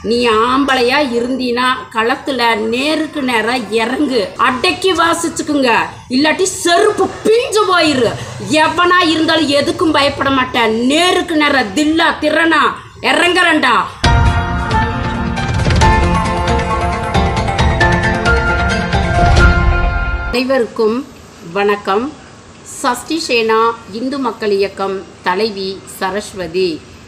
நீ ஆம்பளையா இருந்தீனா களத்துல நேருக்கு நேரம் இறங்கு அடக்கி வாசிச்சுக்குங்க இல்லாட்டி செருப்பு பிஞ்சு போயிரு எவனா இருந்தாலும் எதுக்கும் பயப்பட மாட்டேன் நேருக்கு நேரம் தில்லா திறனா இறங்குறேன்டா அனைவருக்கும் வணக்கம் சஷ்டி சேனா இந்து மக்கள் இயக்கம் தலைவி சரஸ்வதி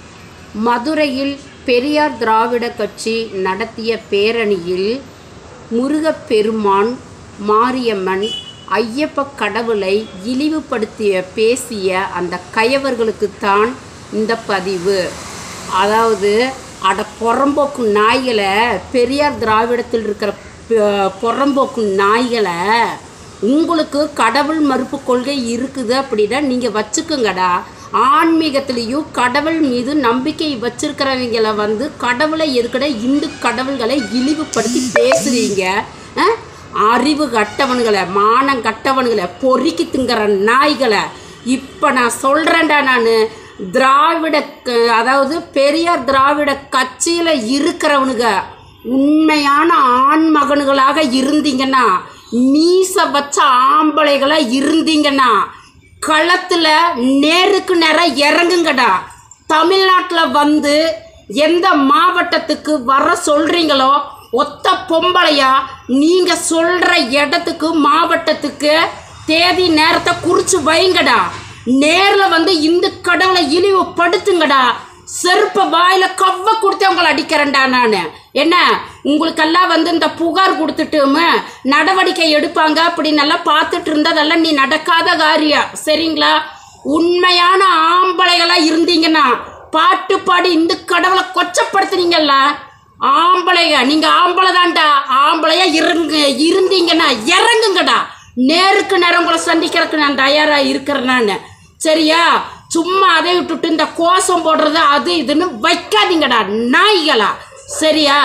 மதுரையில் பெரியார் திராவிட கட்சி நடத்திய பேரணியில் முருகப்பெருமான் மாரியம்மன் ஐயப்ப கடவுளை இழிவுபடுத்திய பேசிய அந்த கயவர்களுக்குத்தான் இந்த பதிவு அதாவது அட புறம்போக்கு நாய்களை பெரியார் திராவிடத்தில் இருக்கிற ப- புறம்போக்கு நாய்களை உங்களுக்கு கடவுள் மறுப்பு கொள்கை இருக்குது அப்படின்னா நீங்கள் வச்சுக்கோங்கடா ஆன்மீகத்திலையும் கடவுள் மீது நம்பிக்கை வச்சிருக்கிறவங்கள வந்து கடவுளை எதுக்கட இந்து கடவுள்களை இழிவுபடுத்தி பேசுறீங்க ஆ? அறிவு கட்டவனுங்களை மானம் கட்டவனுங்களை பொறுக்கி திங்கிற நாய்களை இப்போ நான் சொல்கிறேன்டா நான் திராவிட க- அதாவது பெரியார் திராவிட கட்சியில் இருக்கிறவனுங்க உண்மையான ஆண் மகனுகளாக இருந்தீங்கன்னா மீச வச்ச ஆம்பளைகளா இருந்தீங்கன்னா களத்தில் நேருக்கு நேரம் இறங்குங்கடா தமிழ்நாட்டில் வந்து எந்த மாவட்டத்துக்கு வர சொல்கிறீங்களோ ஒத்த பொம்பளையா நீங்கள் சொல்கிற இடத்துக்கு மாவட்டத்துக்கு தேதி நேரத்தை குறித்து வைங்கடா நேரில் வந்து இந்த கடவுளை இழிவுபடுத்துங்கடா செருப்ப வாயில கவ்வ கொடுத்து உங்களை அடிக்கிறேன்டா நான் என்ன உங்களுக்கெல்லாம் வந்து இந்த புகார் கொடுத்துட்டுமு நடவடிக்கை எடுப்பாங்க அப்படின்னு எல்லாம் பார்த்துட்டு இருந்ததெல்லாம் நீ நடக்காத காரியம் சரிங்களா உண்மையான ஆம்பளைகளா இருந்தீங்கன்னா பாட்டு பாடி இந்த கடவுளை கொச்சப்படுத்துனீங்கல்ல ஆம்பளைங்க நீங்க ஆம்பளை தான்டா ஆம்பளையா இருங்க இருந்தீங்கன்னா இறங்குங்கடா நேருக்கு நேரம் உங்களை சந்திக்கிறதுக்கு நான் தயாரா இருக்கிறேன் நான் சரியா சும்மா அதை விட்டுட்டு இந்த கோஷம் போடுறது அது இதுன்னு வைக்காதீங்கடா நாய்களா சரியா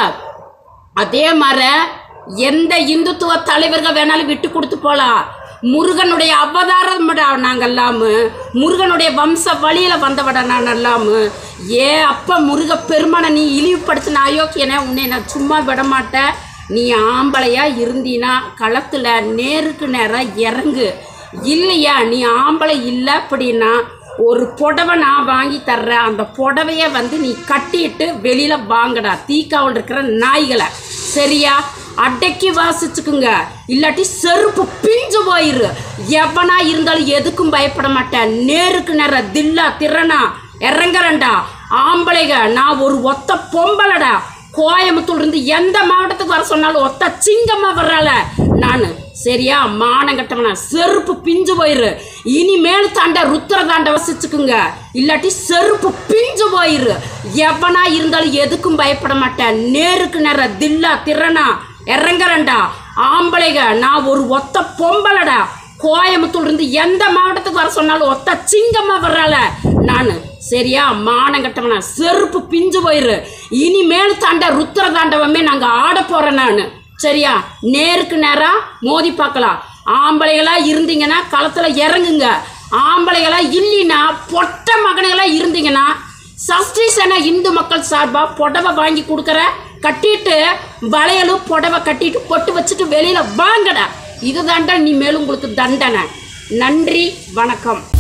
அதே மாதிரி எந்த இந்துத்துவ தலைவர்கள் வேணாலும் விட்டு கொடுத்து போலாம் முருகனுடைய அவதாரம் நாங்கெல்லாம் முருகனுடைய வம்ச வழியில வந்தவட நான் எல்லாம் ஏ அப்ப முருக பெருமானை நீ இழிவுபடுத்தின அயோக்கியனை உன்னை நான் சும்மா விட மாட்டேன் நீ ஆம்பளையா இருந்தீனா களத்துல நேருக்கு நேரம் இறங்கு இல்லையா நீ ஆம்பளை இல்லை அப்படின்னா ஒரு புடவை நான் வாங்கி தர்றேன் அந்த புடவைய வந்து நீ கட்டிட்டு வெளியில வாங்கடா தீக்காவில் இருக்கிற நாய்களை சரியா அடக்கி வாசிச்சுக்குங்க இல்லாட்டி செருப்பு பிஞ்சு போயிரு எவனா இருந்தாலும் எதுக்கும் பயப்பட மாட்டேன் நேருக்கு நேரம் தில்லா திறனா இறங்குறேன்டா ஆம்பளைங்க நான் ஒரு ஒத்த பொம்பளைடா கோயம்புத்தூர்ல இருந்து எந்த மாவட்டத்துக்கு வர சொன்னாலும் ஒத்த சிங்கமா வர்றால நான் சரியா மானங்கட்டவனா செருப்பு பிஞ்சு போயிரு இனிமேல் தாண்ட ருத்ர தாண்ட வசிச்சுக்குங்க இல்லாட்டி செருப்பு பிஞ்சு போயிரு எவனா இருந்தாலும் எதுக்கும் பயப்பட மாட்டேன் நேருக்கு நேரம் தில்லா திறனா இறங்குறேன்டா ஆம்பளைங்க நான் ஒரு ஒத்த பொம்பளைடா கோயம்புத்தூர்ல இருந்து எந்த மாவட்டத்துக்கு வர சொன்னாலும் ஒத்த சிங்கமா வர்றால நான் சரியா மானங்கட்டவனா செருப்பு பிஞ்சு போயிரு இனிமேல் தாண்ட ருத்ர தாண்டவமே நாங்க ஆட போறேன் நான் சரியா நேருக்கு நேரா மோதி பார்க்கலாம் ஆம்பளைகளா இருந்தீங்கன்னா களத்துல இறங்குங்க ஆம்பளைகளா இல்லைன்னா பொட்ட மகனுகளா இருந்தீங்கன்னா சஷ்டி சேனா இந்து மக்கள் சார்பா புடவை வாங்கி கொடுக்குற கட்டிட்டு வளையலும் புடவை கட்டிட்டு பொட்டு வச்சுட்டு வெளியில வாங்கடா இதுதான்டா நீ மேலும் உங்களுக்கு தண்டனை நன்றி வணக்கம்